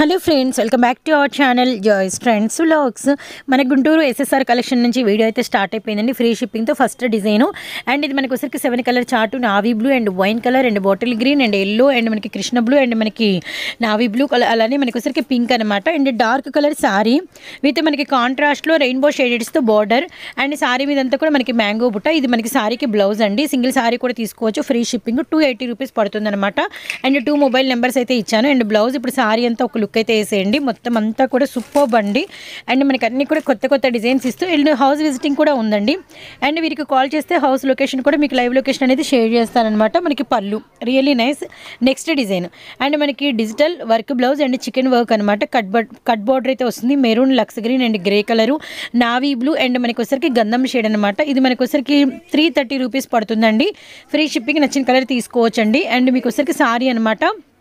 hello friends welcome back to our channel Joy's friends vlogs మన Guntur SSR collection నుంచి video అయితే start అయిపోయిందండి free షిప్పింగ్తో ఫస్ట్ డిజైన్ అండ్ ఇది మనకి వచ్చరికి seven colour chart navy blue and wine colour and bottle green and yellow and మనకి Krishna blue and మనకి నావీ బ్లూ కలర్ అలానే మనకి వచ్చరికి పింక్ అనమాట and dark colour sari with మనకి కాంట్రాస్ట్లో రెయిన్బో షేడెడ్స్తో బార్డర్ అండ్ సారీ మీద అంతా కూడా మనకి మ్యాంగో బుట్ట ఇది మనకి సారీకి బ్లౌజ్ అండి సింగిల్ సారీ కూడా తీసుకోవచ్చు free shipping two eighty rupees పడుతుంది అనమాట అండ్ టూ మొబైల్ నెంబర్స్ అయితే ఇచ్చాను అండ్ బ్లౌజ్ ఇప్పుడు సారీ అంతా ఒక లుక్ అయితే వేసేయండి మొత్తం అంతా కూడా సూపర్ బండి అండ్ మనకి అన్ని కూడా కొత్త కొత్త డిజైన్స్ ఇస్తూ అండ్ హౌస్ విజిటింగ్ కూడా ఉందండి అండ్ వీరికి కాల్ చేస్తే హౌస్ లొకేషన్ కూడా మీకు లైవ్ లొకేషన్ అనేది షేర్ చేస్తారనమాట మనకి పళ్ళు really nice next design and మనకి digital work blouse and chikan work అనమాట కట్ బట్ కట్ బార్డర్ అయితే వస్తుంది maroon lux green and grey colour navy blue and మనకి వచ్చరికి గంధం షేడ్ అనమాట ఇది మనకి వచ్చరికి త్రీ థర్టీ రూపీస్ పడుతుందండి ఫ్రీ షిప్పింగ్ నచ్చిన కలర్ తీసుకోవచ్చండి అండ్ మీకు వచ్చరికి సారీ అనమాట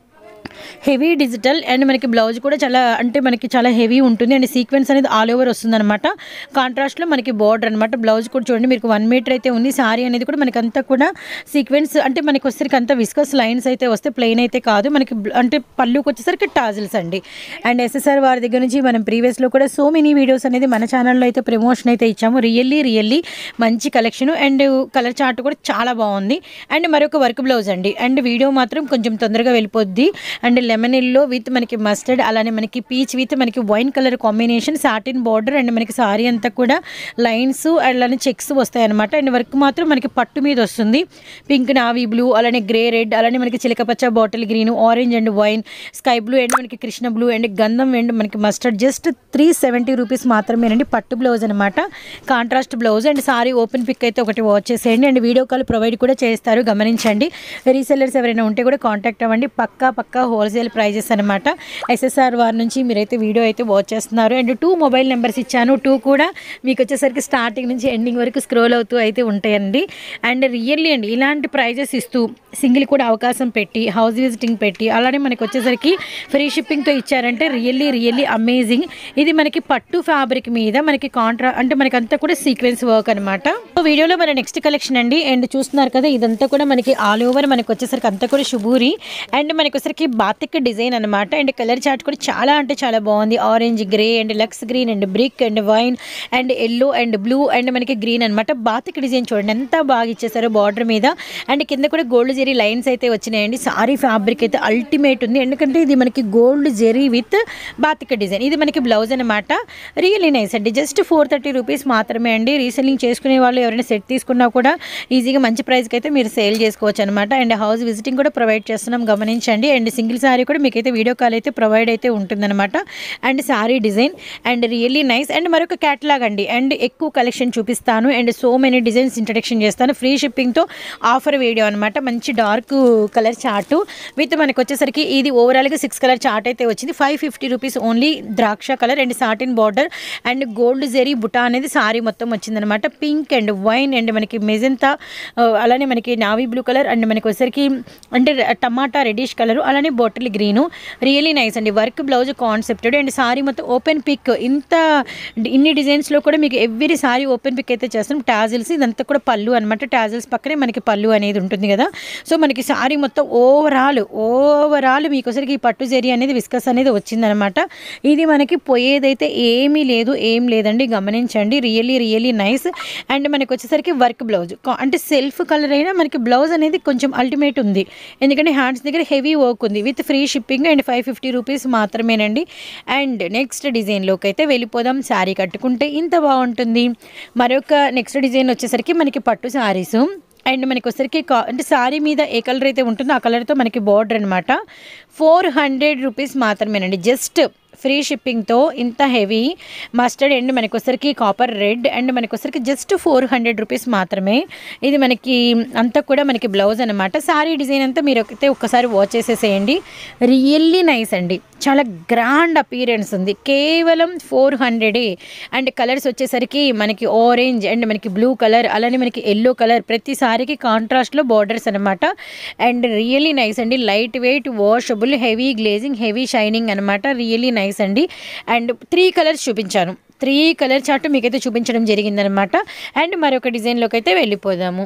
హెవీ డిజిటల్ అండ్ మనకి బ్లౌజ్ కూడా చాలా అంటే మనకి చాలా హెవీ ఉంటుంది అండ్ సీక్వెన్స్ అనేది ఆల్ ఓవర్ వస్తుంది అనమాట కాంట్రాస్ట్లో మనకి బార్డర్ అనమాట బ్లౌజ్ కూడా చూడండి మీకు వన్ మీటర్ అయితే ఉంది సారీ అనేది కూడా మనకి అంతా కూడా సీక్వెన్స్ అంటే మనకి వచ్చేసరికి అంతా విస్కస్ లైన్స్ అయితే వస్తే ప్లెయిన్ అయితే కాదు మనకి బ్ల- అంటే పళ్ళుకి వచ్చేసరికి టాజిల్స్ అండి అండ్ ఎస్ఎస్ఆర్ వారి దగ్గర నుంచి మనం ప్రీవియస్లో కూడా సో మెనీ వీడియోస్ అనేది మన ఛానల్లో అయితే ప్రమోషన్ అయితే ఇచ్చాము రియల్లీ రియల్లీ మంచి కలెక్షన్ అండ్ కలర్ చార్ట్ కూడా చాలా బాగుంది అండ్ మరొక వర్క్ బ్లౌజ్ అండి అండ్ వీడియో మాత్రం కొంచెం తొందరగా వెళ్ళిపోద్ది అండ్ లెమన్ ఎల్లో విత్ మనకి మస్టర్డ్ అలానే మనకి పీచ్ విత్ మనకి wine colour combination satin border and మనకి సారీ అంతా కూడా లైన్స్ అలానే చెక్స్ వస్తాయి అనమాట అండ్ వర్క్ మాత్రం మనకి పట్టు మీద వస్తుంది పింక్ నావీ బ్లూ అలానే గ్రే రెడ్ అలానే మనకి చిలకపచ్చ bottle green orange and wine sky blue and మనకి కృష్ణ బ్లూ అండ్ గంధం అండ్ మనకి mustard just three seventy rupees మాత్రమేనండి పట్టు బ్లౌజ్ అనమాట contrast blouse and sari open pick అయితే ఒకటి వాచ్ చేసేయండి అండ్ వీడియో కాల్ ప్రొవైడ్ కూడా చేస్తారు గమనించండి రీసెల్లర్స్ ఎవరైనా ఉంటే కూడా కాంటాక్ట్ అవ్వండి పక్కా పక్కా హోల్సేల్ ప్రైజెస్ అనమాట ఎస్ఎస్ఆర్ వారి నుంచి మీరైతే వీడియో అయితే వాచ్ చేస్తున్నారు అండ్ టూ మొబైల్ నెంబర్స్ ఇచ్చాను టూ కూడా మీకు వచ్చేసరికి స్టార్టింగ్ నుంచి ఎండింగ్ వరకు స్క్రోల్ అవుతూ అయితే ఉంటాయండి అండ్ రియల్లీ అండి ఇలాంటి ప్రైజెస్ ఇస్తూ సింగిల్ కూడా అవకాశం పెట్టి హౌస్ విజిటింగ్ పెట్టి అలానే మనకి వచ్చేసరికి ఫ్రీ షిప్పింగ్తో ఇచ్చారంటే రియల్లీ రియల్లీ అమేజింగ్ ఇది మనకి పట్టు ఫ్యాబ్రిక్ మీద మనకి కాంట్రా అంటే మనకి అంతా కూడా సీక్వెన్స్ వర్క్ అనమాట వీడియోలో మన నెక్స్ట్ కలెక్షన్ అండి అండ్ చూస్తున్నారు కదా ఇదంతా కూడా మనకి ఆల్ ఓవర్ మనకి వచ్చేసరికి అంతా కూడా శుభూరి అండ్ మనకి వచ్చేసరికి బాతిక్ డిజైన్ అనమాట అండ్ కలర్ చార్ట్ కూడా చాలా అంటే చాలా బాగుంది orange grey and lux green and brick and wine and yellow and blue and మనకి గ్రీన్ అనమాట బాతిక్ డిజైన్ చూడండి ఎంత బాగా ఇచ్చేసారో బార్డర్ మీద అండ్ కింద కూడా గోల్డ్ జెరీ లైన్స్ అయితే వచ్చినాయండి సారీ ఫ్యాబ్రిక్ అయితే అల్టిమేట్ ఉంది ఎందుకంటే ఇది మనకి gold zari with batik design ఇది మనకి బ్లౌజ్ అనమాట రియల్లీ నైస్ అండి జస్ట్ ఫోర్ థర్టీ రూపీస్ మాత్రమే అండి రీసెల్లింగ్ చేసుకునే వాళ్ళు ఎవరైనా సెట్ తీసుకున్నా కూడా ఈజీగా మంచి ప్రైస్కి అయితే మీరు సేల్ చేసుకోవచ్చు అనమాట అండ్ హౌస్ విజిటింగ్ కూడా ప్రొవైడ్ చేస్తున్నాం గమనించండి అండ్ సింగిల్ సారీ కూడా మీకైతే వీడియో కాల్ అయితే ప్రొవైడ్ అయితే ఉంటుందన్నమాట and sari design and really nice and మరొక క్యాటలాగ్ అండి అండ్ ఎక్కువ కలెక్షన్ చూపిస్తాను and so many designs introduction చేస్తాను ఫ్రీ షిప్పింగ్తో ఆఫర్ వీడియో అనమాట మంచి డార్క్ కలర్ చార్టు విత్ మనకి వచ్చేసరికి ఇది ఓవరాల్గా సిక్స్ కలర్ చార్ట్ అయితే వచ్చింది ఫైవ్ ఫిఫ్టీ రూపీస్ ఓన్లీ ద్రాక్ష colour and satin border and gold zari buta అనేది సారీ మొత్తం వచ్చిందనమాట పింక్ అండ్ వైన్ అండ్ మనకి మెజంతా అలానే మనకి నావీ బ్లూ కలర్ అండ్ మనకి వచ్చేసరికి అంటే టమాటా రెడిష్ కలర్ అలానే బాటిల్ గ్రీను రియలీ నైస్ అండి work blouse concepted and sari మొత్తం ఓపెన్ పిక్ ఇంత ఇన్ని డిజైన్స్లో కూడా మీకు ఎవ్రీ సారీ ఓపెన్ పిక్ అయితే చేస్తాం టాజిల్స్ ఇదంతా కూడా పళ్ళు అనమాట టాజిల్స్ పక్కనే మనకి పళ్ళు అనేది ఉంటుంది కదా సో మనకి సారీ మొత్తం ఓవరాల్ ఓవరాల్ మీకు వచ్చరికి ఈ పట్టు జెరీ అనేది విస్కస్ అనేది వచ్చిందనమాట ఇది మనకి పోయేదైతే ఏమీ లేదు ఏం లేదండి గమనించండి రియల్లీ రియల్లీ నైస్ అండ్ మనకి వచ్చేసరికి వర్క్ బ్లౌజ్ అంటే సెల్ఫ్ కలర్ అయినా మనకి బ్లౌజ్ అనేది కొంచెం అల్టిమేట్ ఉంది ఎందుకంటే హ్యాండ్స్ దగ్గర హెవీ వర్క్ ఉంది with free shipping and five fifty rupees మాత్రమేనండి అండ్ నెక్స్ట్ డిజైన్లోకి అయితే వెళ్ళిపోదాం శారీ కట్టుకుంటే ఇంత బాగుంటుంది మరొక నెక్స్ట్ డిజైన్ వచ్చేసరికి మనకి పట్టు శారీస్ అండ్ మనకి వచ్చరికి కా అంటే శారీ మీద ఏ కలర్ అయితే ఉంటుందో ఆ కలర్తో మనకి బార్డర్ అనమాట ఫోర్ హండ్రెడ్ రూపీస్ మాత్రమేనండి జస్ట్ ఫ్రీ షిప్పింగ్తో ఇంత హెవీ మస్టర్డ్ అండ్ మనకి వచ్చరికి కాపర్ రెడ్ అండ్ మనకి వచ్చరికి జస్ట్ ఫోర్ హండ్రెడ్ రూపీస్ మాత్రమే ఇది మనకి అంతా కూడా మనకి బ్లౌజ్ అనమాట సారీ డిజైన్ అంతా మీరు అయితే ఒక్కసారి వాచ్ చేసేసేయండి రియల్లీ నైస్ అండి చాలా గ్రాండ్ అపీరెన్స్ ఉంది కేవలం ఫోర్ హండ్రెడే అండ్ కలర్స్ వచ్చేసరికి మనకి ఆరెంజ్ అండ్ మనకి బ్లూ కలర్ అలానే మనకి ఎల్లో కలర్ ప్రతి సారీకి కాంట్రాస్ట్లో బార్డర్స్ అనమాట అండ్ రియల్లీ నైస్ అండి light weight washable heavy glazing heavy shining అనమాట రియల్లీ నైస్ అండి అండ్ త్రీ కలర్స్ చూపించాను త్రీ కలర్ చార్ట్ మీకైతే చూపించడం జరిగిందనమాట అండ్ మరొక డిజైన్లోకి అయితే వెళ్ళిపోదాము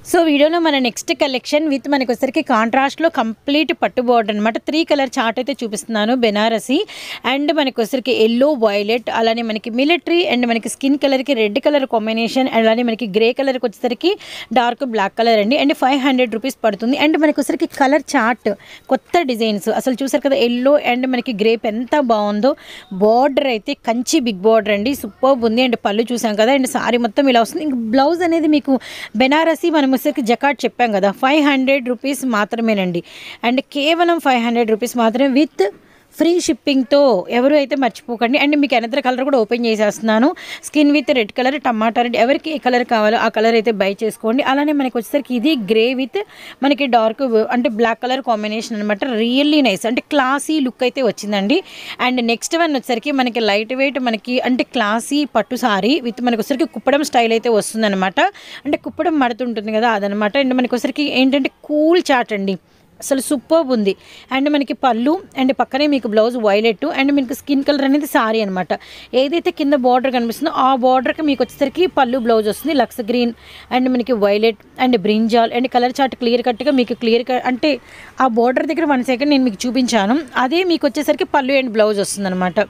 సో వీడియోలో మన నెక్స్ట్ కలెక్షన్ విత్ మనకి వచ్చరికి కాంట్రాస్ట్లో కంప్లీట్ పట్టు బోర్డర్ అనమాట త్రీ కలర్ చార్ట్ అయితే చూపిస్తున్నాను బెనారసి అండ్ మనకి వచ్చరికి ఎల్లో వైలెట్ అలానే మనకి మిలిటరీ అండ్ మనకి స్కిన్ కలర్కి రెడ్ కలర్ కాంబినేషన్ అలానే మనకి గ్రే కలర్కి వచ్చేసరికి డార్క్ బ్లాక్ కలర్ అండి అండ్ ఫైవ్ హండ్రెడ్ రూపీస్ పడుతుంది అండ్ మనకి వచ్చరికి కలర్ చార్ట్ కొత్త డిజైన్స్ అసలు చూసారు కదా ఎల్లో అండ్ మనకి గ్రేప్ ఎంత బాగుందో బార్డర్ అయితే కంచి బిగ్ బార్డర్ అండి సూపర్ ఉంది అండ్ పళ్ళు చూసాం కదా అండ్ సారీ మొత్తం ఇలా వస్తుంది ఇంక బ్లౌజ్ అనేది మీకు బెనారసి మనం వచ్చేసరికి జకాట్ చెప్పాం కదా ఫైవ్ హండ్రెడ్ రూపీస్ మాత్రమేనండి అండ్ కేవలం ఫైవ్ హండ్రెడ్ రూపీస్ మాత్రమే విత్ ఫ్రీ షిప్పింగ్తో ఎవరు అయితే మర్చిపోకండి అండ్ మీకు ఎనదర్ కలర్ కూడా ఓపెన్ చేసేస్తున్నాను స్కిన్ విత్ రెడ్ కలర్ టమాటా రెడ్ ఎవరికి ఏ కలర్ కావాలో ఆ కలర్ అయితే బై చేసుకోండి అలానే మనకి వచ్చేసరికి ఇది గ్రే విత్ మనకి డార్క్ అంటే బ్లాక్ కలర్ కాంబినేషన్ అనమాట రియల్లీ నైస్ అంటే క్లాసీ లుక్ అయితే వచ్చిందండి అండ్ నెక్స్ట్ వన్ వచ్చేసరికి మనకి లైట్ వెయిట్ మనకి అంటే క్లాసీ పట్టు సారీ విత్ మనకి వచ్చేసరికి కుప్పడం స్టైల్ అయితే వస్తుందన్నమాట అంటే కుప్పడం మడుతుంటుంది కదా అదనమాట అండ్ మనకి వచ్చేసరికి ఏంటంటే కూల్ చాట్ అండి అసలు సూపర్ ఉంది అండ్ మనకి పళ్ళు అండ్ పక్కనే మీకు బ్లౌజ్ వైలెట్ అండ్ మీకు స్కిన్ కలర్ అనేది సారీ అనమాట ఏదైతే కింద బార్డర్ కనిపిస్తుందో ఆ బార్డర్కి మీకు వచ్చేసరికి పళ్ళు బ్లౌజ్ వస్తుంది లక్స్ గ్రీన్ అండ్ మనకి violet and brinjal and colour chart clear కట్గా మీకు క్లియర్ అంటే ఆ బార్డర్ దగ్గర వన్ సెకండ్ నేను మీకు చూపించాను అదే మీకు వచ్చేసరికి పళ్ళు అండ్ బ్లౌజ్ వస్తుంది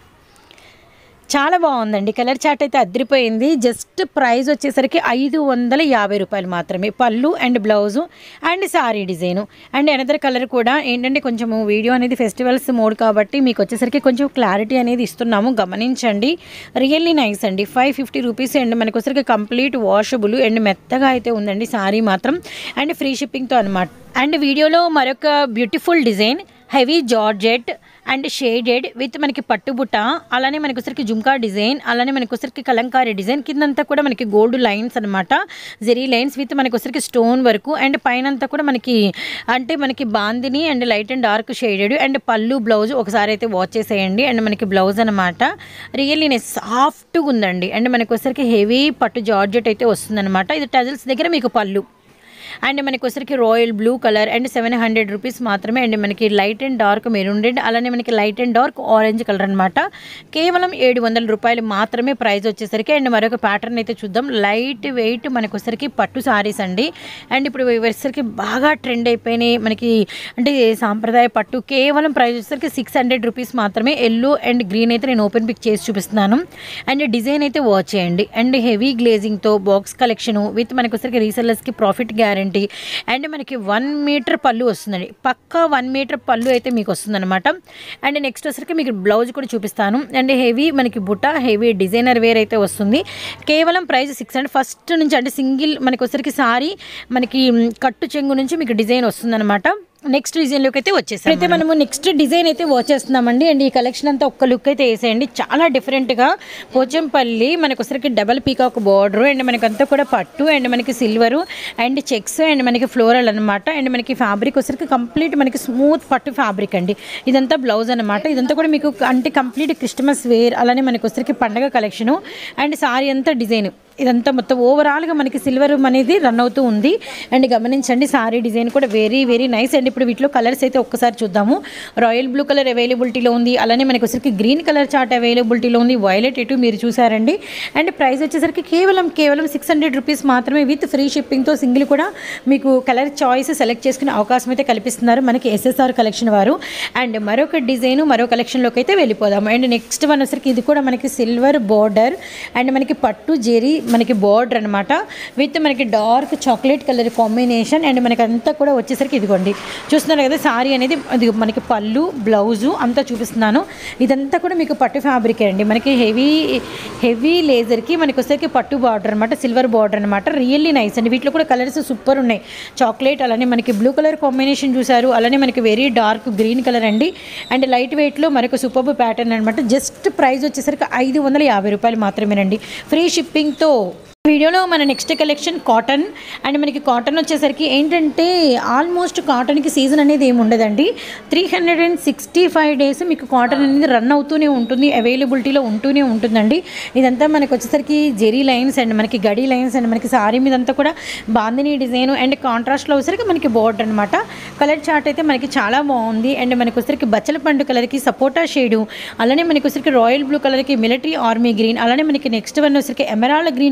చాలా బాగుందండి కలర్ చాట్ అయితే అదిరిపోయింది జస్ట్ ప్రైస్ వచ్చేసరికి ఐదు వందల యాభై రూపాయలు మాత్రమే పళ్ళు and blouse and sari design and another colour కూడా ఏంటంటే కొంచెం వీడియో అనేది ఫెస్టివల్స్ మోడ్ కాబట్టి మీకు వచ్చేసరికి కొంచెం క్లారిటీ అనేది ఇస్తున్నాము గమనించండి రియల్లీ నైస్ అండి ఫైవ్ ఫిఫ్టీ రూపీస్ అండ్ మనకు వచ్చేసరికి కంప్లీట్ వాషబుల్ అండ్ మెత్తగా అయితే ఉందండి సారీ మాత్రం అండ్ ఫ్రీ షిప్పింగ్తో అనమాట అండ్ వీడియోలో మరొక beautiful design heavy georgette and shaded with మనకి పట్టుబుట్ట అలానే మనకి వచ్చరికి జుంకా డిజైన్ అలానే మనకి వచ్చరికి కలంకారీ డిజైన్ కిందంతా కూడా మనకి గోల్డ్ లైన్స్ అనమాట జెరీ లైన్స్ విత్ మనకి వచ్చరికి స్టోన్ వరకు అండ్ పైన అంతా కూడా మనకి అంటే మనకి bandhani and light and dark shaded and పళ్ళు బ్లౌజ్ ఒకసారి అయితే వాచ్ చేసేయండి అండ్ మనకి బ్లౌజ్ అనమాట రియల్లీ సాఫ్ట్గా ఉందండి అండ్ మనకి వచ్చరికి హెవీ పట్టు జార్జెట్ అయితే వస్తుందన్నమాట ఇది టజల్స్ దగ్గర మీకు పళ్ళు అండ్ మనకి వచ్చరికి royal blue colour and seven hundred rupees మాత్రమే అండ్ మనకి light and dark maroon red అలానే మనకి light and dark orange colour అనమాట కేవలం ఏడు వందల రూపాయలు మాత్రమే ప్రైస్ వచ్చేసరికి అండ్ మరొక ప్యాటర్న్ అయితే చూద్దాం లైట్ వెయిట్ మనకి వచ్చరికి పట్టు సారీస్ అండి అండ్ ఇప్పుడు వచ్చేసరికి బాగా ట్రెండ్ అయిపోయినాయి మనకి అంటే సాంప్రదాయ పట్టు కేవలం ప్రైస్ వచ్చేసరికి సిక్స్ హండ్రెడ్ రూపీస్ మాత్రమే ఎల్లో అండ్ గ్రీన్ అయితే నేను ఓపెన్ పిక్ చేసి చూపిస్తున్నాను అండ్ డిజైన్ అయితే వాచ్ చేయండి అండ్ హెవీ గ్లేజింగ్తో బాక్స్ కలెక్షను విత్ మనకి వచ్చరికి రీసెల్లర్స్కి ప్రాఫిట్ గ్యారెంటీ అండ్ మనకి వన్ మీటర్ పళ్ళు వస్తుందండి పక్కా వన్ మీటర్ పళ్ళు అయితే మీకు వస్తుందన్నమాట అండ్ నెక్స్ట్ వచ్చరికి మీకు బ్లౌజ్ కూడా చూపిస్తాను అండ్ హెవీ మనకి బుట్ట హెవీ డిజైనర్ వేర్ అయితే వస్తుంది కేవలం ప్రైస్ సిక్స్ హండ్రెడ్ ఫస్ట్ నుంచి అంటే సింగిల్ మనకి వచ్చరికి సారీ మనకి మ్, కట్టు చెంగు నుంచి మీకు డిజైన్ వస్తుందన్నమాట నెక్స్ట్ డిజైన్లోకి అయితే వచ్చేసాం అయితే మనము నెక్స్ట్ డిజైన్ అయితే వచ్చేస్తున్నామండి అండ్ ఈ కలెక్షన్ అంతా ఒక్క లుక్ అయితే వేసేయండి చాలా డిఫరెంట్గా పోచంపల్లి మనకు వచ్చరికి డబల్ పీకాక్ బార్డర్ అండ్ మనకి అంతా కూడా పట్టు అండ్ మనకి సిల్వరు అండ్ చెక్స్ అండ్ మనకి ఫ్లోరల్ అనమాట అండ్ మనకి ఫ్యాబ్రిక్ వచ్చరికి కంప్లీట్ మనకి స్మూత్ పట్టు ఫ్యాబ్రిక్ అండి ఇదంతా బ్లౌజ్ అనమాట ఇదంతా కూడా మీకు అంటే కంప్లీట్ క్రిస్టమస్ వేర్ అలానే మనకి వచ్చరికి పండగ కలెక్షను అండ్ సారీ అంతా డిజైన్ ఇదంతా మొత్తం ఓవరాల్గా మనకి సిల్వర్ అనేది రన్ అవుతూ ఉంది అండ్ గమనించండి సారీ డిజైన్ కూడా వెరీ వెరీ నైస్ అండ్ ఇప్పుడు వీటిలో కలర్స్ అయితే ఒక్కసారి చూద్దాము రాయల్ బ్లూ కలర్ అవైలబిలిటీలో ఉంది అలానే మనకి వచ్చరికి గ్రీన్ కలర్ చార్ట్ అవైలబిలిటీలో ఉంది వైలెట్ ఎటు మీరు చూసారండి అండ్ ప్రైస్ వచ్చేసరికి కేవలం కేవలం సిక్స్ హండ్రెడ్ రూపీస్ మాత్రమే విత్ ఫ్రీ షిప్పింగ్తో సింగిల్ కూడా మీకు కలర్ చాయిస్ సెలెక్ట్ చేసుకునే అవకాశం అయితే కల్పిస్తున్నారు మనకి ఎస్ఎస్ఆర్ కలెక్షన్ వారు అండ్ మరొక డిజైన్ మరో కలెక్షన్లోకి అయితే వెళ్ళిపోదాము అండ్ నెక్స్ట్ వన్ వచ్చరికి ఇది కూడా మనకి సిల్వర్ బార్డర్ అండ్ మనకి పట్టు జెరీ మనకి బార్డర్ అనమాట విత్ మనకి dark chocolate colour combination and మనకి అంతా కూడా వచ్చేసరికి ఇదిగోండి చూస్తున్నారు కదా సారీ అనేది అది మనకి పళ్ళు బ్లౌజు అంతా చూపిస్తున్నాను ఇదంతా కూడా మీకు పట్టు ఫ్యాబ్రిక్ అండి మనకి హెవీ హెవీ లేజర్కి మనకి వచ్చేసరికి పట్టు బార్డర్ అనమాట సిల్వర్ బార్డర్ అనమాట రియల్లీ నైస్ అండి వీటిలో కూడా కలర్స్ సూపర్ ఉన్నాయి చాక్లెట్ అలానే మనకి బ్లూ కలర్ కాంబినేషన్ చూసారు అలానే మనకి వెరీ డార్క్ గ్రీన్ కలర్ అండి అండ్ లైట్ వెయిట్లో మరొక సూపర్ ప్యాటర్న్ అనమాట జస్ట్ ప్రైస్ వచ్చేసరికి ఐదు వందల యాభై రూపాయలు మాత్రమేనండి ఫ్రీ షిప్పింగ్తో వీడియోలో మన నెక్స్ట్ కలెక్షన్ కాటన్ అండ్ మనకి కాటన్ వచ్చేసరికి ఏంటంటే ఆల్మోస్ట్ కాటన్కి సీజన్ అనేది ఏమి ఉండదండి three hundred and sixty five days మీకు కాటన్ అనేది రన్ అవుతూనే ఉంటుంది అవైలబిలిటీలో ఉంటూనే ఉంటుందండి ఇదంతా మనకి వచ్చేసరికి జెరీ లైన్స్ అండ్ మనకి గడి లైన్స్ అండ్ మనకి సారీ మీద అంతా కూడా బాందిని డిజైన్ అండ్ కాంట్రాస్ట్లో వచ్చేసరికి మనకి బోర్డర్ అనమాట కలర్ చార్ట్ అయితే మనకి చాలా బాగుంది అండ్ మనకి వచ్చేసరికి బచ్చల పండు కలర్కి సపోటా షేడు అలానే మనకి వచ్చేసరికి రాయల్ బ్లూ కలర్కి మిలిటరీ ఆర్మీ గ్రీన్ అలానే మనకి నెక్స్ట్ వన్ వచ్చేసరికి ఎమరాల్డ్ గ్రీన్కి వచ్చేసరికి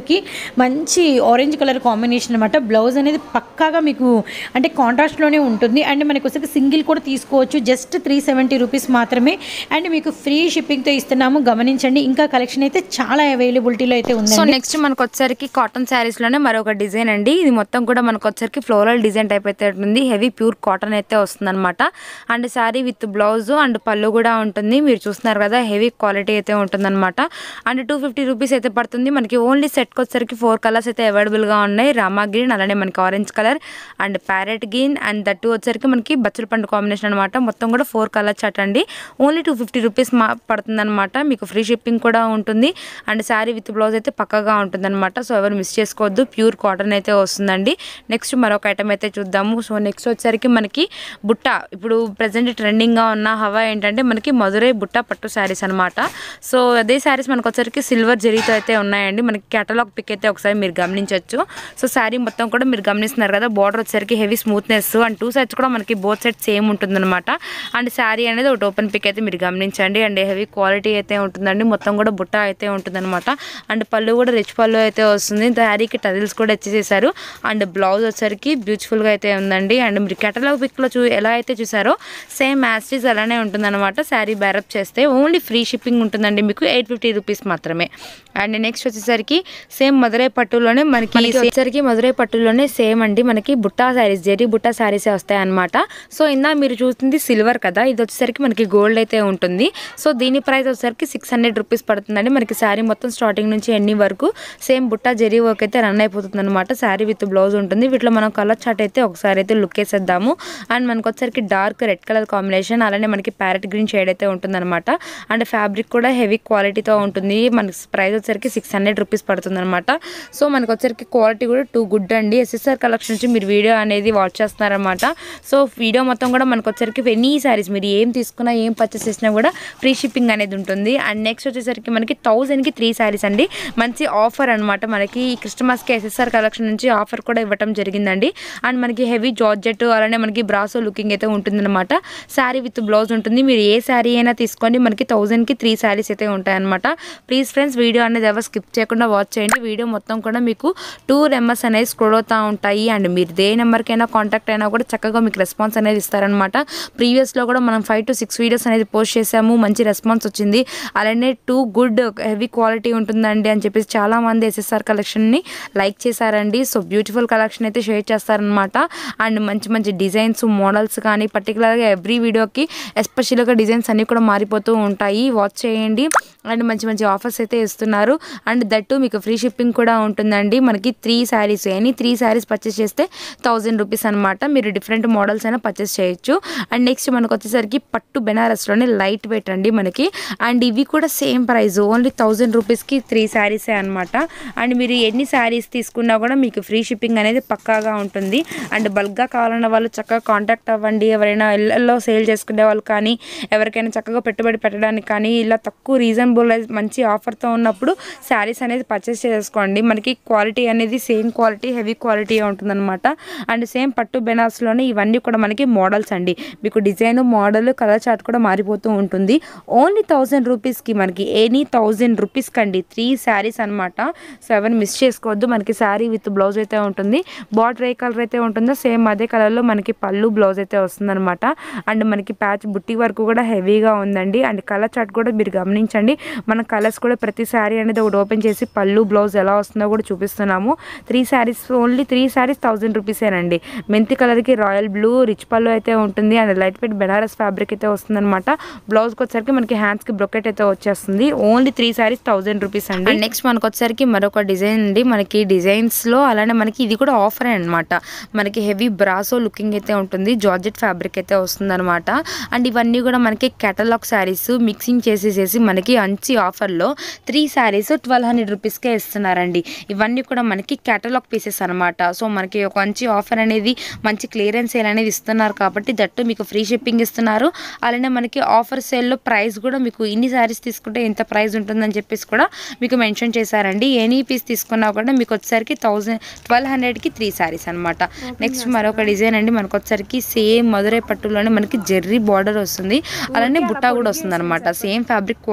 వచ్చేసరికి మంచి ఆరెంజ్ కలర్ కాంబినేషన్ అనమాట బ్లౌజ్ అనేది పక్కాగా మీకు అంటే కాంట్రాస్ట్లోనే ఉంటుంది అండ్ మనకి వచ్చేసరికి సింగిల్ కూడా తీసుకోవచ్చు జస్ట్ త్రీ సెవెంటీ రూపీస్ మాత్రమే అండ్ మీకు ఫ్రీ షిప్పింగ్తో ఇస్తున్నాము గమనించండి ఇంకా కలెక్షన్ అయితే చాలా అవైలబిలిటీలో అయితే సో ఉందండి నెక్స్ట్ మనకు వచ్చేసరికి కాటన్ శారీస్ లోనే మరొక డిజైన్ అండి ఇది మొత్తం కూడా మనకు వచ్చేసరికి ఫ్లోరల్ డిజైన్ టైప్ అయితే ఉంటుంది హెవీ ప్యూర్ కాటన్ అయితే వస్తుంది అనమాట and sari with blouse and పళ్ళు కూడా ఉంటుంది మీరు చూస్తున్నారు కదా హెవీ క్వాలిటీ అయితే ఉంటుంది అనమాట అండ్ టూ ఫిఫ్టీ రూపీస్ అయితే పడుతుంది మనకి ఓన్లీ సెట్కి వచ్చేసరికి ఫోర్ కలర్స్ అయితే అవైలబుల్ గా ఉన్నాయి రామా గ్రీన్ అలానే మనకి orange colour and parrot green and that వచ్చేసరికి మనకి బచ్చల పండు కాంబినేషన్ అనమాట మొత్తం కూడా ఫోర్ కలర్ చాట్ అండి ఓన్లీ టూ ఫిఫ్టీ రూపీస్ మా పడుతుంది అనమాట మీకు ఫ్రీ షిప్పింగ్ కూడా ఉంటుంది అండ్ శారీ విత్ బ్లౌజ్ అయితే పక్కగా ఉంటుంది అనమాట సో ఎవరు మిస్ చేసుకోవద్దు ప్యూర్ కాటన్ అయితే వస్తుందండి నెక్స్ట్ మరొక ఐటమ్ అయితే చూద్దాము సో నెక్స్ట్ వచ్చేసరికి మనకి బుట్ట ఇప్పుడు ప్రజెంట్ ట్రెండింగ్గా ఉన్న హవా ఏంటంటే మనకి మధురై బుట్ట పట్టు శారీస్ అనమాట సో అదే శారీస్ మనకు వచ్చేసరికి సిల్వర్ జరీతో అయితే ఉన్నాయండి మనకి కేటలాగ్ పిక్ అయితే ఒకసారి మీరు గమనించవచ్చు సో శారీ మొత్తం కూడా మీరు గమనిస్తున్నారు కదా బార్డర్ వచ్చేసరికి heavy smoothness and two sides కూడా మనకి బోత్ సైడ్ సేమ్ ఉంటుందన్నమాట అండ్ శారీ అనేది ఒకటి ఓపెన్ పిక్ అయితే మీరు గమనించండి అండ్ హెవీ క్వాలిటీ అయితే ఉంటుందండి మొత్తం కూడా బుట్ట అయితే ఉంటుందన్నమాట అండ్ పళ్ళు కూడా రిచ్ పళ్ళు అయితే వస్తుంది శారీకి టజిల్స్ కూడా ఇచ్చేసేసారు అండ్ బ్లౌజ్ వచ్చేసరికి బ్యూటిఫుల్గా అయితే ఉందండి అండ్ మీరు కేటలాగ్ పిక్లో చూ ఎలా అయితే చూసారో సేమ్ మ్యాస్టీస్ అలానే ఉంటుందన్నమాట శారీ బ్యారప్ చేస్తే ఓన్లీ ఫ్రీ షిప్పింగ్ ఉంటుందండి మీకు ఎయిట్ ఫిఫ్టీ రూపీస్ మాత్రమే అండ్ నెక్స్ట్ వచ్చేసరికి సేమ్ మధురై పట్టులోనే మనకి వచ్చేసరికి మధురై పట్టులోనే సేమ్ అండి మనకి బుట్టా శారీస్ జెరీ బుట్టా శారీస్ వస్తాయి అనమాట సో ఇందా మీరు చూస్తుంది సిల్వర్ కదా ఇది వచ్చేసరికి మనకి గోల్డ్ అయితే ఉంటుంది సో దీని ప్రైస్ వచ్చేసరికి సిక్స్ హండ్రెడ్ రూపీస్ పడుతుందండి మనకి శారీ మొత్తం స్టార్టింగ్ నుంచి ఎన్ని వరకు సేమ్ బుట్టా జెరీ వర్క్ అయితే రన్ అయిపోతుంది అనమాట శారీ విత్ బ్లౌజ్ ఉంటుంది వీటిలో మనం కలర్ చార్ట్ అయితే ఒకసారి అయితే లుక్ వేసేద్దాము అండ్ మనకు వచ్చేసరికి డార్క్ రెడ్ కలర్ కాంబినేషన్ అలానే మనకి ప్యారెట్ గ్రీన్ షేడ్ అయితే ఉంటుందన్నమాట అండ్ ఫ్యాబ్రిక్ కూడా హెవీ క్వాలిటీతో ఉంటుంది మనకి ప్రైస్ వచ్చేసరికి సిక్స్ హండ్రెడ్ రూపీస్ పడుతుంది అనమాట సో మనకు వచ్చేసరికి క్వాలిటీ కూడా టూ గుడ్ అండి ఎస్ఎస్ఆర్ కలెక్షన్ నుంచి మీరు వీడియో అనేది వాచ్ చేస్తున్నారనమాట సో వీడియో మొత్తం కూడా మనకు వచ్చేసరికి ఎనీ శారీస్ మీరు ఏం తీసుకున్నా ఏం పర్చేస్ చేసినా కూడా ఫ్రీ షిప్పింగ్ అనేది ఉంటుంది అండ్ నెక్స్ట్ వచ్చేసరికి మనకి థౌజండ్కి త్రీ శారీస్ అండి మంచి ఆఫర్ అనమాట మనకి ఈ క్రిస్టమస్కి ఎస్ఎస్ఆర్ కలెక్షన్ నుంచి ఆఫర్ కూడా ఇవ్వటం జరిగిందండి అండ్ మనకి హెవీ జార్జెట్ అలానే మనకి బ్రాసో లుకింగ్ అయితే ఉంటుందన్నమాట శారీ విత్ బ్లౌజ్ ఉంటుంది మీరు ఏ శారీ అయినా తీసుకోండి మనకి థౌజండ్కి త్రీ శారీస్ అయితే ఉంటాయన్నమాట ప్లీజ్ ఫ్రెండ్స్ వీడియో అనేది ఎవరు స్కిప్ చేయకుండా వాచ్ చేయండి వీడియో మొత్తం కూడా మీకు టూ నెంబర్స్ అనేది స్క్రోల్ అవుతూ ఉంటాయి అండ్ మీరు ఏ నెంబర్కైనా కాంటాక్ట్ అయినా కూడా చక్కగా మీకు రెస్పాన్స్ అనేది ఇస్తారనమాట ప్రీవియస్లో కూడా మనం ఫైవ్ టు సిక్స్ వీడియోస్ అనేది పోస్ట్ చేసాము మంచి రెస్పాన్స్ వచ్చింది అలానే టూ గుడ్ హెవీ క్వాలిటీ ఉంటుందండి అని చెప్పేసి చాలా మంది ఎస్ఎస్ఆర్ కలెక్షన్ని లైక్ చేశారండి సో బ్యూటిఫుల్ కలెక్షన్ అయితే షేర్ చేస్తారనమాట అండ్ మంచి మంచి డిజైన్స్ మోడల్స్ కానీ పర్టికులర్గా ఎవ్రీ వీడియోకి ఎస్పెషల్గా డిజైన్స్ అన్నీ కూడా మారిపోతూ ఉంటాయి వాచ్ చేయండి అండ్ మంచి మంచి ఆఫర్స్ అయితే ఇస్తున్నారు అండ్ దట్టు మీకు ఫ్రీ షిప్పింగ్ కూడా ఉంటుందండి మనకి three saris any three saris purchase చేస్తే థౌజండ్ రూపీస్ అనమాట మీరు డిఫరెంట్ మోడల్స్ అయినా పర్చేస్ చేయొచ్చు అండ్ నెక్స్ట్ మనకు వచ్చేసరికి పట్టు బెనారస్లోనే లైట్ వెయిట్ అండి మనకి అండ్ ఇవి కూడా సేమ్ ప్రైస్ ఓన్లీ థౌజండ్ రూపీస్కి త్రీ శారీసే అనమాట అండ్ మీరు ఎన్ని శారీస్ తీసుకున్నా కూడా మీకు ఫ్రీ షిప్పింగ్ అనేది పక్కాగా ఉంటుంది అండ్ బల్క్గా కావాలన్న వాళ్ళు చక్కగా కాంటాక్ట్ అవ్వండి ఎవరైనా ఇళ్ళల్లో సేల్ చేసుకునే వాళ్ళు కానీ ఎవరికైనా చక్కగా పెట్టుబడి పెట్టడానికి కానీ ఇలా తక్కువ రీజనబుల్ మంచి ఆఫర్తో ఉన్నప్పుడు శారీస్ అనేది పర్చేస్ చేసుకోండి మనకి క్వాలిటీ అనేది సేమ్ క్వాలిటీ హెవీ క్వాలిటీ ఉంటుందన్నమాట అండ్ సేమ్ పట్టు బెనాస్లోనే ఇవన్నీ కూడా మనకి మోడల్స్ అండి మీకు డిజైన్ మోడల్ కలర్ చార్ట్ కూడా మారిపోతూ ఉంటుంది ఓన్లీ థౌజండ్ రూపీస్కి మనకి ఎనీ థౌజండ్ రూపీస్కి అండి త్రీ శారీస్ అనమాట సో ఎవరిని మిస్ చేసుకోవద్దు మనకి శారీ విత్ బ్లౌజ్ అయితే ఉంటుంది బార్డర్ ఏ కలర్ అయితే ఉంటుందో సేమ్ అదే కలర్లో మనకి పళ్ళు బ్లౌజ్ అయితే వస్తుందన్నమాట అండ్ మనకి ప్యాచ్ బుట్టి వరకు కూడా హెవీగా ఉందండి అండ్ కలర్ చార్ట్ కూడా మీరు గమనించండి మన కలర్స్ కూడా ప్రతి శారీ అనేది ఒకటి ఓపెన్ చేసి పళ్ళు బ్లౌజ్ ఎలా వస్తుందో కూడా చూపిస్తున్నాము three saris only three saris thousand రూపీసేనండి మెంతి కలర్కి రాయల్ బ్లూ రిచ్ పళ్ళు అయితే ఉంటుంది and light weight Benaras fabric అయితే వస్తుందన్నమాట బ్లౌజ్కి వచ్చేసరికి మనకి హ్యాండ్స్కి బ్రొకెట్ అయితే వచ్చేస్తుంది only three saris thousand rupees అండి నెక్స్ట్ మనకు వచ్చేసరికి మరొక డిజైన్ అండి మనకి డిజైన్స్లో అలానే మనకి ఇది కూడా ఆఫర్ అనమాట మనకి హెవీ బ్రాసో లుకింగ్ అయితే ఉంటుంది జార్జెట్ ఫ్యాబ్రిక్ అయితే వస్తుంది అనమాట అండ్ ఇవన్నీ కూడా మనకి కేటలాగ్ శారీస్ మిక్సింగ్ చేసేసేసి మనకి మంచి ఆఫర్లో త్రీ శారీస్ ట్వెల్వ్ హండ్రెడ్ రూపీస్కే ఇస్తున్నారండి ఇవన్నీ కూడా మనకి కేటలాగ్ పీసెస్ అనమాట సో మనకి ఒక మంచి ఆఫర్ అనేది మంచి క్లియరెన్స్ సేల్ అనేది ఇస్తున్నారు కాబట్టి దట్టు మీకు ఫ్రీ షిప్పింగ్ ఇస్తున్నారు అలానే మనకి ఆఫర్ సేల్లో ప్రైస్ కూడా మీకు ఇన్ని శారీస్ తీసుకుంటే ఎంత ప్రైస్ ఉంటుందని చెప్పేసి కూడా మీకు మెన్షన్ చేశారండి ఎనీ పీస్ తీసుకున్నా కూడా మీకు వచ్చేసరికి థౌజండ్ ట్వెల్వ్ హండ్రెడ్కి త్రీ శారీస్ అనమాట నెక్స్ట్ మరొక డిజైన్ అండి మనకు వచ్చేసరికి సేమ్ మధురై పట్టులోనే మనకి జెర్రీ బార్డర్ వస్తుంది అలానే బుట్టా కూడా వస్తుంది అనమాట సేమ్ ఫ్యాబ్రిక్ క్వాలిటీ అనేది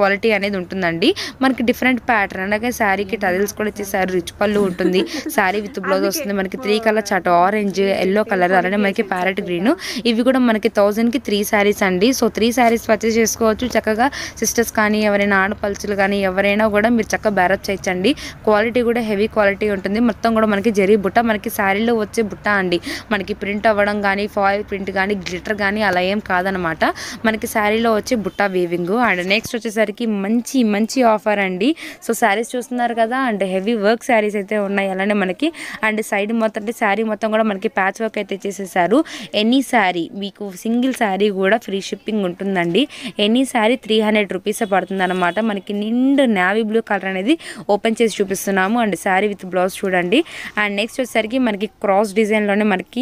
అనేది ఉంటుందండి మనకి డిఫరెంట్ ప్యాటర్న్ అలాగే శారీకి టజిల్స్ కూడా ఇచ్చేసారు రిచ్ పళ్ళు ఉంటుంది శారీ విత్ బ్లౌజ్ వస్తుంది మనకి three colour chart orange yellow colour అలానే మనకి ప్యారెట్ గ్రీన్ ఇవి కూడా మనకి థౌజండ్కి త్రీ శారీస్ అండి సో త్రీ శారీస్ పర్చేస్ చేసుకోవచ్చు చక్కగా సిస్టర్స్ కానీ ఎవరైనా ఆడపలుచులు కానీ ఎవరైనా కూడా మీరు చక్కగా బ్యారప్ చేయొచ్చండి క్వాలిటీ కూడా హెవీ క్వాలిటీ ఉంటుంది మొత్తం కూడా మనకి జరీ బుట్ట మనకి శారీలో వచ్చే బుట్ట అండి మనకి ప్రింట్ అవ్వడం కానీ ఫాయిల్ ప్రింట్ కానీ గ్లిటర్ కానీ అలా ఏం కాదనమాట మనకి శారీలో వచ్చే బుట్ట వీవింగ్ అండ్ నెక్స్ట్ వచ్చేసరికి మంచి మంచి ఆఫర్ అండి సో శారీస్ చూస్తున్నారు కదా అండ్ హెవీ వర్క్ శారీస్ అయితే ఉన్నాయి అలానే మనకి అండ్ సైడ్ మొత్తం అంటే శారీ మొత్తం కూడా మనకి ప్యాచ్ వర్క్ అయితే చేసేసారు ఎనీ శారీ మీకు సింగిల్ శారీ కూడా ఫ్రీ షిప్పింగ్ ఉంటుందండి any sari three hundred rupees పడుతుంది అనమాట మనకి నిండు నావీ బ్లూ కలర్ అనేది ఓపెన్ చేసి చూపిస్తున్నాము అండ్ శారీ విత్ బ్లౌజ్ చూడండి అండ్ నెక్స్ట్ వచ్చేసరికి మనకి క్రాస్ డిజైన్లోనే మనకి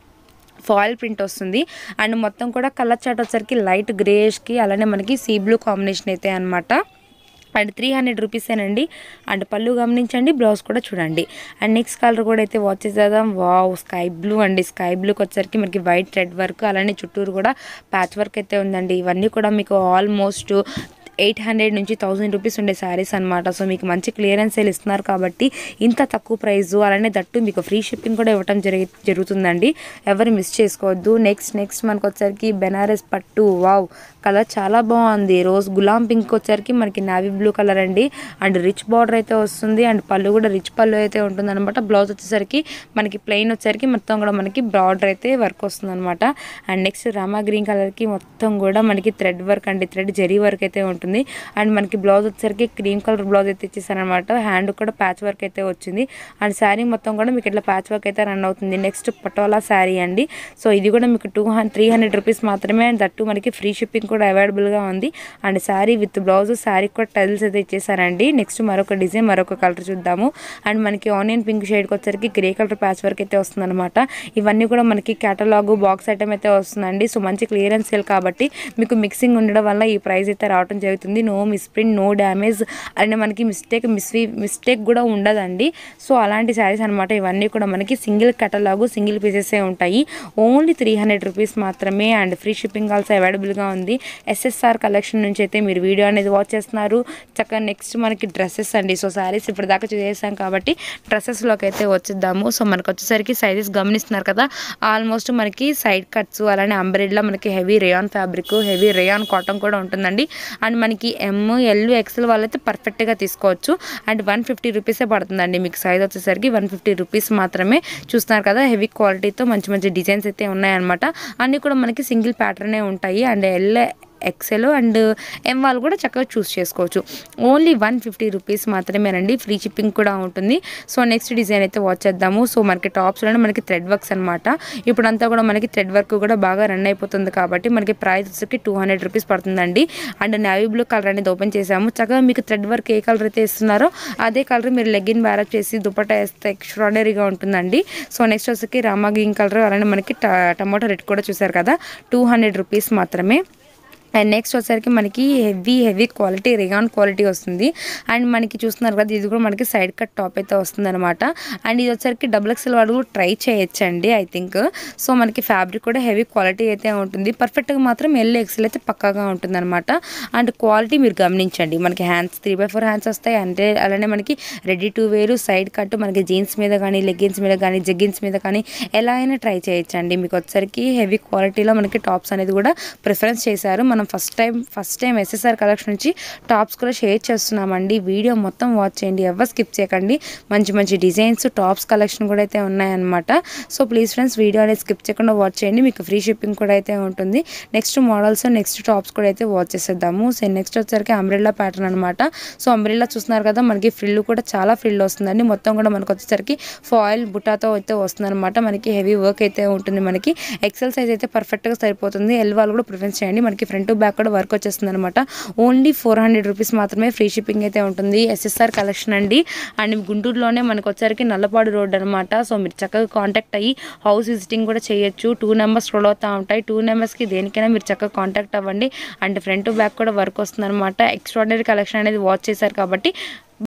ఫాయిల్ ప్రింట్ వస్తుంది అండ్ మొత్తం కూడా కలర్ చాట్ వచ్చేసరికి లైట్ గ్రేష్కి అలానే మనకి సీ బ్లూ కాంబినేషన్ అయితే అనమాట అండ్ త్రీ హండ్రెడ్ రూపీసేనండి అండ్ పళ్ళు గమనించండి బ్లౌజ్ కూడా చూడండి అండ్ నెక్స్ట్ కలర్ కూడా అయితే వాచ్ చేద్దాం వావ్ స్కై బ్లూ అండి స్కై బ్లూకి వచ్చరికి మనకి వైట్ రెడ్ వర్క్ అలానే చుట్టూరు కూడా ప్యాచ్ వర్క్ అయితే ఉందండి ఇవన్నీ కూడా మీకు ఆల్మోస్ట్ ఎయిట్ హండ్రెడ్ నుంచి థౌసండ్ రూపీస్ ఉండే శారీస్ అనమాట సో మీకు మంచి క్లియరెన్స్ సేల్ ఇస్తున్నారు కాబట్టి ఇంత తక్కువ ప్రైస్ అలానే దట్టు మీకు ఫ్రీ షిప్పింగ్ కూడా ఇవ్వడం జరిగి జరుగుతుందండి ఎవరు మిస్ చేసుకోవద్దు నెక్స్ట్ నెక్స్ట్ మనకు వచ్చరికి బెనారస్ పట్టు వావ్ కలర్ చాలా బాగుంది రోజ్ గులాం పింక్ వచ్చరికి మనకి నావీ బ్లూ కలర్ అండి అండ్ రిచ్ బార్డర్ అయితే వస్తుంది అండ్ పళ్ళు కూడా రిచ్ పళ్ళు అయితే ఉంటుంది అనమాట బ్లౌజ్ వచ్చేసరికి మనకి ప్లెయిన్ వచ్చేసరికి మొత్తం కూడా మనకి బార్డర్ అయితే వర్క్ వస్తుంది అనమాట అండ్ నెక్స్ట్ రామా గ్రీన్ కలర్కి మొత్తం కూడా మనకి థ్రెడ్ వర్క్ అండి థ్రెడ్ జరీ వర్క్ అయితే ఉంటుంది అండ్ మనకి బ్లౌజ్ వచ్చేసరికి క్రీమ్ కలర్ బ్లౌజ్ అయితే ఇచ్చేసారనమాట హ్యాండ్ కూడా ప్యాచ్ వర్క్ అయితే వచ్చింది అండ్ శారీ మొత్తం కూడా మీకు ఇట్లా ప్యాచ్ వర్క్ అయితే రన్ అవుతుంది నెక్స్ట్ పటోలా శారీ అండి సో ఇది కూడా మీకు two hundred three hundred rupees మాత్రమే అండ్ దట్టు మనకి ఫ్రీ షిప్పింగ్ కూడా అవైలబుల్గా ఉంది and sari with blouse sari కూడా టైల్స్ అయితే ఇచ్చేసారండి నెక్స్ట్ మరొక డిజైన్ మరొక కలర్ చూద్దాము అండ్ మనకి ఆనియన్ పింక్ షేడ్కి వచ్చరికి గ్రే కలర్ ప్యాచ్ వర్క్ అయితే వస్తుంది అనమాట ఇవన్నీ కూడా మనకి కేటలాగ్ బాక్స్ ఐటమ్ అయితే వస్తుందండి సో మంచి క్లియరెన్స్ సేల్ కాబట్టి మీకు మిక్సింగ్ ఉండడం వల్ల ఈ ప్రైస్ అయితే రావడం జరుగుతుంది no misprint no damage and మనకి మిస్టేక్ మిస్ మిస్టేక్ కూడా ఉండదండి సో అలాంటి శారీస్ అనమాట ఇవన్నీ కూడా మనకి సింగిల్ కేటలాగు సింగిల్ పీసెసే ఉంటాయి ఓన్లీ త్రీ హండ్రెడ్ రూపీస్ మాత్రమే అండ్ ఫ్రీ షిప్పింగ్ ఆల్సో అవైలబుల్గా ఉంది ఎస్ఎస్ఆర్ కలెక్షన్ నుంచి అయితే మీరు వీడియో అనేది వాచ్ చేస్తున్నారు చక్కగా నెక్స్ట్ మనకి డ్రెస్సెస్ అండి సో శారీస్ ఇప్పుడు దాకా చేసాం కాబట్టి డ్రెస్సెస్లోకి అయితే వచ్చేద్దాము సో మనకు వచ్చేసరికి సైజెస్ గమనిస్తున్నారు కదా ఆల్మోస్ట్ మనకి సైడ్ కట్స్ అలానే అంబ్రెడ్లా మనకి heavy rayon fabric heavy rayon cotton కూడా ఉంటుందండి అండ్ మనకి ఎమ్ ఎల్ ఎక్సెల్ వాళ్ళైతే పర్ఫెక్ట్గా తీసుకోవచ్చు అండ్ వన్ ఫిఫ్టీ రూపీసే పడుతుందండి మీకు సైజ్ వచ్చేసరికి వన్ ఫిఫ్టీ రూపీస్ మాత్రమే చూస్తున్నారు కదా హెవీ క్వాలిటీతో మంచి మంచి డిజైన్స్ అయితే ఉన్నాయన్నమాట అన్నీ కూడా మనకి సింగిల్ ప్యాటర్నే ఉంటాయి and L XL and M వాళ్ళు కూడా చక్కగా చూస్ చేసుకోవచ్చు ఓన్లీ వన్ ఫిఫ్టీ రూపీస్ మాత్రమేనండి ఫ్రీ షిప్పింగ్ కూడా ఉంటుంది సో నెక్స్ట్ డిజైన్ అయితే వాచ్ చేద్దాము సో మనకి టాప్స్లోనే మనకి థ్రెడ్ వర్క్స్ అనమాట ఇప్పుడంతా కూడా మనకి థ్రెడ్ వర్క్ కూడా బాగా రన్ అయిపోతుంది కాబట్టి మనకి ప్రైస్ వచ్చేసి టూ హండ్రెడ్ రూపీస్ పడుతుందండి అండ్ నావీ బ్లూ కలర్ అనేది ఓపెన్ చేసాము చక్కగా మీకు థ్రెడ్ వర్క్ ఏ కలర్ అయితే ఇస్తున్నారో అదే కలర్ మీరు లెగ్గిన్ బ్యారప్ చేసి దుపట్టా వేస్తే ఎక్స్ట్రాడనరీగా ఉంటుందండి సో నెక్స్ట్ వచ్చేసి రామా గ్రీన్ కలర్ అలానే మనకి ట- టమాటో రెడ్ కూడా చూసారు కదా టూ హండ్రెడ్ రూపీస్ మాత్రమే అండ్ నెక్స్ట్ వచ్చేసరికి మనకి heavy heavy quality rayon quality వస్తుంది అండ్ మనకి చూస్తున్నారు కదా ఇది కూడా మనకి సైడ్ కట్ టాప్ అయితే వస్తుంది అనమాట అండ్ ఇది వచ్చేసరికి డబుల్ ఎక్స్ఎల్ వాడు కూడా ట్రై చేయొచ్చండి ఐ థింక్ సో మనకి ఫ్యాబ్రిక్ కూడా హెవీ క్వాలిటీ అయితే ఉంటుంది పర్ఫెక్ట్గా మాత్రం ఎల్ ఎక్స్ఎల్ అయితే పక్కాగా ఉంటుంది అనమాట అండ్ క్వాలిటీ మీరు గమనించండి మనకి hands three by four hands వస్తాయి అంటే అలానే మనకి ready to wear side cut మనకి జీన్స్ మీద కానీ లెగ్గిన్స్ మీద కానీ జగ్గిన్స్ మీద కానీ ఎలా అయినా ట్రై చేయొచ్చండి మీకు వచ్చేసరికి హెవీ క్వాలిటీలో మనకి టాప్స్ అనేది కూడా ప్రిఫరెన్స్ చేశారు మనం first time first time SSR collection నుంచి టాప్స్ కూడా షేర్ చేస్తున్నామండి వీడియో మొత్తం వాచ్ చేయండి ఎవరు స్కిప్ చేయకండి మంచి మంచి డిజైన్స్ టాప్స్ కలెక్షన్ కూడా అయితే ఉన్నాయన్నమాట సో ప్లీజ్ ఫ్రెండ్స్ వీడియో అనేది స్కిప్ చేయకుండా వాచ్ చేయండి మీకు ఫ్రీ షిప్పింగ్ కూడా అయితే ఉంటుంది నెక్స్ట్ మోడల్స్ నెక్స్ట్ టాప్స్ కూడా అయితే వాచ్ చేసేద్దాము సో నెక్స్ట్ వచ్చేసరికి అంబ్రెల్లా ప్యాటర్న్ అనమాట సో అంబ్రెల్లా చూస్తున్నారు కదా మనకి ఫ్రిల్ కూడా చాలా ఫ్రిల్ వస్తుందండి మొత్తం కూడా మనకు వచ్చేసరికి ఫాయిల్ బుటాతో అయితే వస్తుంది అనమాట మనకి హెవీ వర్క్ అయితే ఉంటుంది మనకి ఎక్సెల్ సైజ్ అయితే పర్ఫెక్ట్గా సరిపోతుంది ఎల్ వాళ్ళు కూడా ప్రిఫరెన్స్ చేయండి మనకి ఫ్రంట్ టు బ్యాక్ కూడా వర్క్ వచ్చేస్తుంది అనమాట ఓన్లీ ఫోర్ హండ్రెడ్ రూపీస్ మాత్రమే ఫ్రీ షిప్పింగ్ అయితే ఉంటుంది ఎస్ఎస్ఆర్ కలెక్షన్ అండి అండ్ గుంటూరులోనే మనకు వచ్చరికి నల్లపాడు రోడ్ అనమాట సో మీరు చక్కగా కాంటాక్ట్ అయ్యి హౌస్ విజిటింగ్ కూడా చేయొచ్చు టూ నెంబర్స్ స్క్రోల్ అవుతూ ఉంటాయి టూ నెంబర్స్కి దేనికైనా మీరు చక్కగా కాంటాక్ట్ అవ్వండి అండ్ ఫ్రంట్ టు బ్యాక్ కూడా వర్క్ వస్తుంది అనమాట ఎక్స్ట్రాడనరీ కలెక్షన్ అనేది వాచ్ చేశారు కాబట్టి